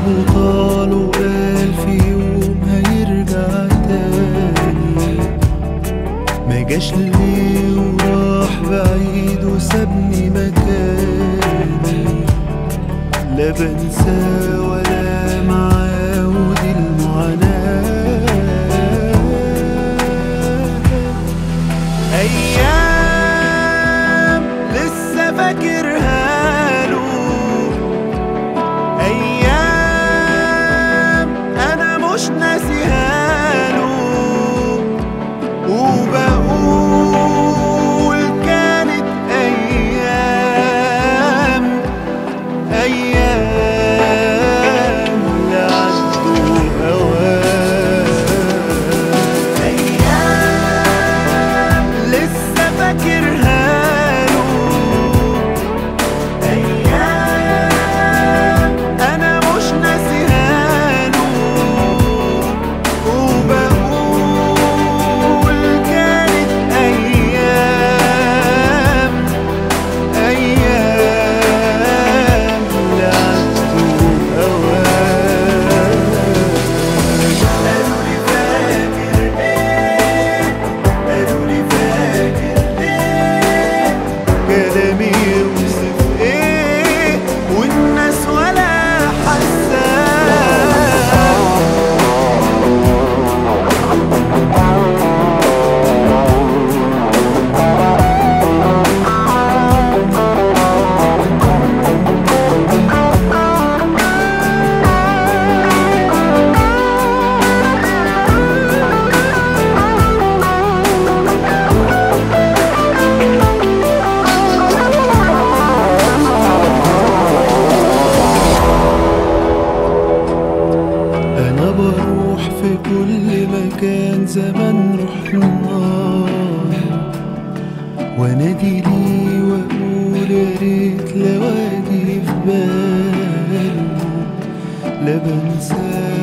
عمره طال وقال في يوم هيرجع تاني ما جاش ليه وراح بعيد وسابني مكاني لا بنسى ولا معاه ودي المعاناة أيام لسه فاكرها له أيام أنا مش ناسيها له وبقول كانت أيام أيام لعدوا أوام أيام لسه فاكرها له أيام أنا مش ناسيها له وبقول كانت أيام أيام لعدوا أوام قالوا لي فاكر إيه قالوا لي فاكر إيه كلامي يوصف إيه والناس ولا حاسة أنا بروح في كل مكان زمان رحنا وانادي ليه واقول يا ريت لو اجي في باله لا بنساه